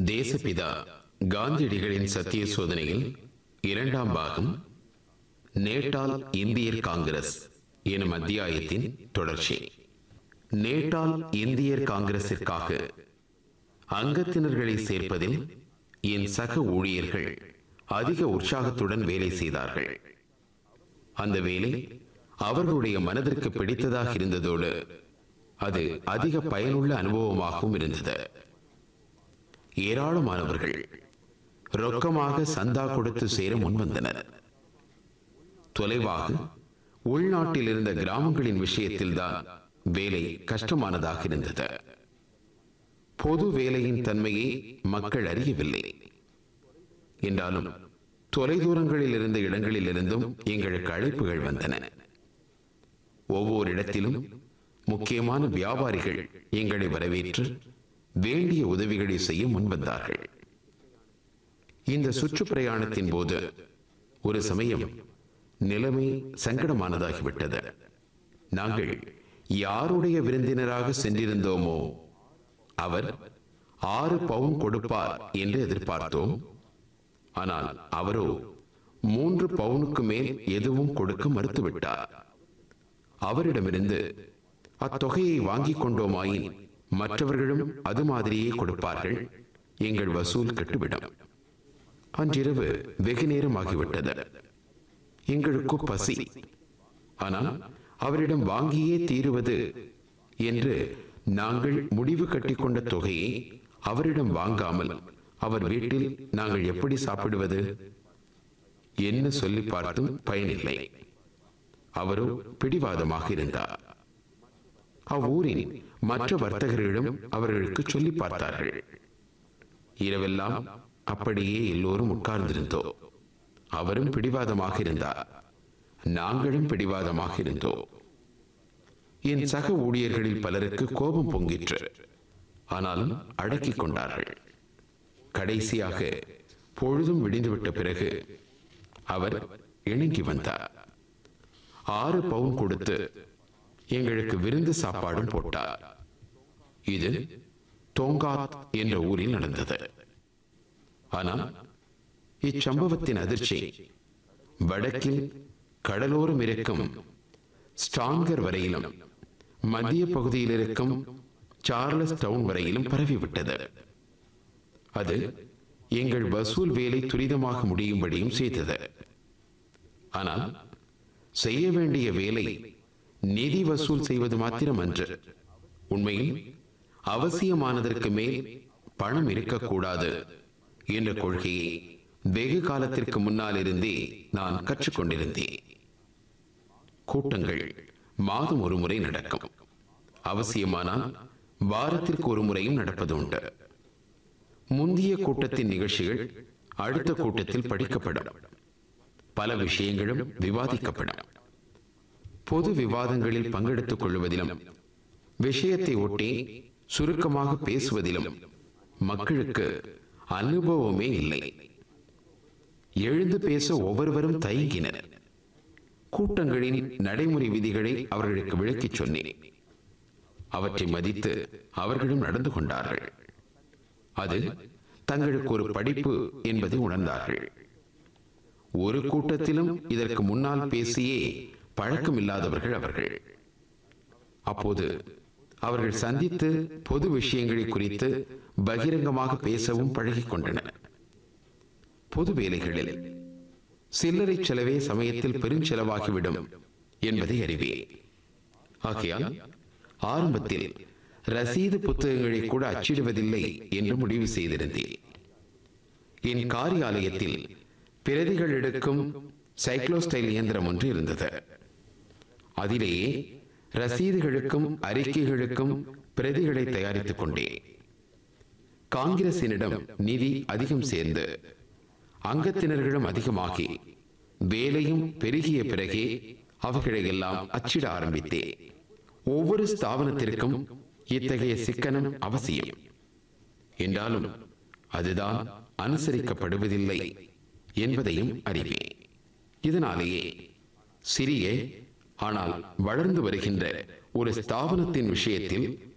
தேசபிதா காந்தியடிகளின் சத்திய சோதனையில் இரண்டாம் பாகம் நேட்டால் இந்தியர் காங்கிரஸ் எனும் அத்தியாயத்தின் தொடர்ச்சி நேட்டால் இந்தியர் காங்கிரசிற்காக அங்கத்தினர்களை சேர்ப்பதில் என் சக ஊழியர்கள் அதிக உற்சாகத்துடன் வேலை செய்தார்கள் அந்த வேலை அவர்களுடைய மனதிற்கு பிடித்ததாக இருந்ததோடு அது அதிக பயனுள்ள அனுபவமாகவும் இருந்தது ஏராளமானவர்கள் ரொக்கமாக சந்தா கொடுத்து சேர முன்வந்தனர் தொலைவாக உள்நாட்டில் இருந்த கிராமங்களின் விஷயத்தில்தான் வேலை கஷ்டமானதாக இருந்தது பொது வேலையின் தன்மையை மக்கள் அறியவில்லை என்றாலும் தொலைதூரங்களில் இருந்த இடங்களிலிருந்தும் எங்களுக்கு அழைப்புகள் வந்தன ஒவ்வொரு இடத்திலும் முக்கியமான வியாபாரிகள் எங்களை வரவேற்று வேண்டிய உதவிகளை செய்ய முன்வந்தார்கள் இந்த சுற்றுப்பிரயாணத்தின் போது ஒரு சமயம் நிலைமை சங்கடமானதாகிவிட்டது நாங்கள் யாருடைய விருந்தினராக சென்றிருந்தோமோ அவர் ஆறு பவுன் கொடுப்பார் என்று எதிர்பார்த்தோம் ஆனால் அவரோ மூன்று பவுனுக்கு மேல் எதுவும் கொடுக்க மறுத்துவிட்டார் அவரிடமிருந்து அத்தொகையை வாங்கிக் கொண்டோமாயின் மற்றவர்களும் அது மாதிரியே கொடுப்பார்கள் எங்கள் வசூல் கட்டுவிடும் அன்றிரவு வெகு நேரம் ஆகிவிட்டது எங்களுக்கு பசி ஆனால் அவரிடம் வாங்கியே தீருவது என்று நாங்கள் முடிவு கட்டிக்கொண்ட தொகையை அவரிடம் வாங்காமல் அவர் வீட்டில் நாங்கள் எப்படி சாப்பிடுவது என்ன சொல்லி பார்த்தும் பயனில்லை அவரோ பிடிவாதமாக இருந்தார் அவ்வூரின் மற்ற வர்த்தகர்களிடம் அவர்களுக்கு சொல்லி பார்த்தார்கள் இரவெல்லாம் அப்படியே எல்லோரும் உட்கார்ந்திருந்தோம் அவரும் பிடிவாதமாக இருந்தார் நாங்களும் பிடிவாதமாக இருந்தோம் என் சக ஊழியர்களில் பலருக்கு கோபம் பொங்கிற்று ஆனாலும் அடக்கிக் கொண்டார்கள் கடைசியாக பொழுதும் விடிந்துவிட்ட பிறகு அவர் இணங்கி வந்தார் ஆறு பவுன் கொடுத்து எங்களுக்கு விருந்து சாப்பாடும் போட்டார் இது தோங்காத் என்ற ஊரில் நடந்தது ஆனால் இச்சம்பவத்தின் அதிர்ச்சி வடக்கில் கடலோரம் இருக்கும் ஸ்டாங்கர் வரையிலும் மத்திய பகுதியில் இருக்கும் சார்லஸ் டவுன் வரையிலும் பரவிவிட்டது அது எங்கள் வசூல் வேலை துரிதமாக முடியும்படியும் செய்தது ஆனால் செய்ய வேண்டிய வேலை நிதி வசூல் செய்வது மாத்திரம் அன்று உண்மையில் அவசியமானதற்கு மேல் பணம் இருக்கக்கூடாது என்ற கொள்கையை வெகு காலத்திற்கு முன்னால் இருந்தே நான் கற்றுக்கொண்டிருந்தேன் கூட்டங்கள் மாதம் ஒரு முறை நடக்கும் அவசியமானால் வாரத்திற்கு ஒரு முறையும் நடப்பது உண்டு முந்திய கூட்டத்தின் நிகழ்ச்சிகள் அடுத்த கூட்டத்தில் படிக்கப்படும் பல விஷயங்களும் விவாதிக்கப்படும் பொது விவாதங்களில் பங்கெடுத்துக் கொள்வதிலும் விஷயத்தை ஒட்டி சுருக்கமாக பேசுவதிலும் மக்களுக்கு அனுபவமே இல்லை எழுந்து பேச ஒவ்வொருவரும் தயங்கினர் கூட்டங்களின் நடைமுறை விதிகளை அவர்களுக்கு விளக்கிச் சொன்னேன் அவற்றை மதித்து அவர்களும் நடந்து கொண்டார்கள் அது தங்களுக்கு ஒரு படிப்பு என்பதை உணர்ந்தார்கள் ஒரு கூட்டத்திலும் இதற்கு முன்னால் பேசியே பழக்கம் இல்லாதவர்கள் அவர்கள் அப்போது அவர்கள் சந்தித்து பொது விஷயங்களை குறித்து பகிரங்கமாக பேசவும் பழகிக் கொண்டனர் பொது வேலைகளில் சில்லறை செலவே சமயத்தில் பெருஞ்செலவாகிவிடும் என்பதை அறிவேன் ஆகையால் ஆரம்பத்தில் ரசீது புத்தகங்களை கூட அச்சிடுவதில்லை என்று முடிவு செய்திருந்தேன் என் காரியாலயத்தில் பிரதிகள் எடுக்கும் சைக்ளோஸ்டைல் இயந்திரம் ஒன்று இருந்தது அதிலேயே ரசீதுகளுக்கும் அறிக்கைகளுக்கும் பிரதிகளை தயாரித்துக் கொண்டேன் காங்கிரசினிடம் நிதி அதிகம் சேர்ந்து அங்கத்தினர்களும் அதிகமாகி வேலையும் பெருகிய பிறகே அவைகளை எல்லாம் அச்சிட ஆரம்பித்தேன் ஒவ்வொரு ஸ்தாபனத்திற்கும் இத்தகைய சிக்கனம் அவசியம் என்றாலும் அதுதான் அனுசரிக்கப்படுவதில்லை என்பதையும் அறிவேன் இதனாலேயே சிறிய ஆனால் வளர்ந்து வருகின்ற ஒரு ஸ்தாபனத்தின் விஷயத்தில்